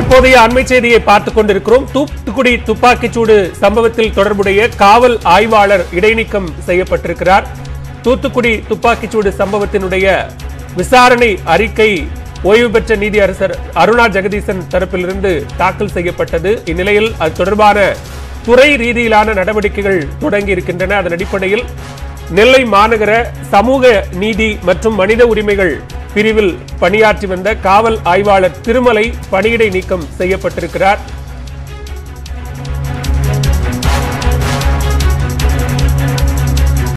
தற்போதைய அண்மை செய்தியை பார்த்துக் கொண்டிருக்கிறோம் தூத்துக்குடி துப்பாக்கிச்சூடு சம்பவத்தில் தொடர்புடைய காவல் ஆய்வாளர் இடைநீக்கம் செய்யப்பட்டிருக்கிறார் தூத்துக்குடி துப்பாக்கிச்சூடு சம்பவத்தினுடைய விசாரணை அறிக்கை ஓய்வு பெற்ற நீதியரசர் அருணா ஜெகதீசன் தரப்பிலிருந்து தாக்கல் செய்யப்பட்டது இந்நிலையில் அது தொடர்பான துறை ரீதியிலான நடவடிக்கைகள் தொடங்கி இருக்கின்றன அதன் அடிப்படையில் நெல்லை மாநகர சமூக நீதி மற்றும் மனித உரிமைகள் பிரிவில் பணியாற்றி வந்த காவல் ஆய்வாளர் திருமலை பணியிடை நீக்கம் செய்யப்பட்டிருக்கிறார்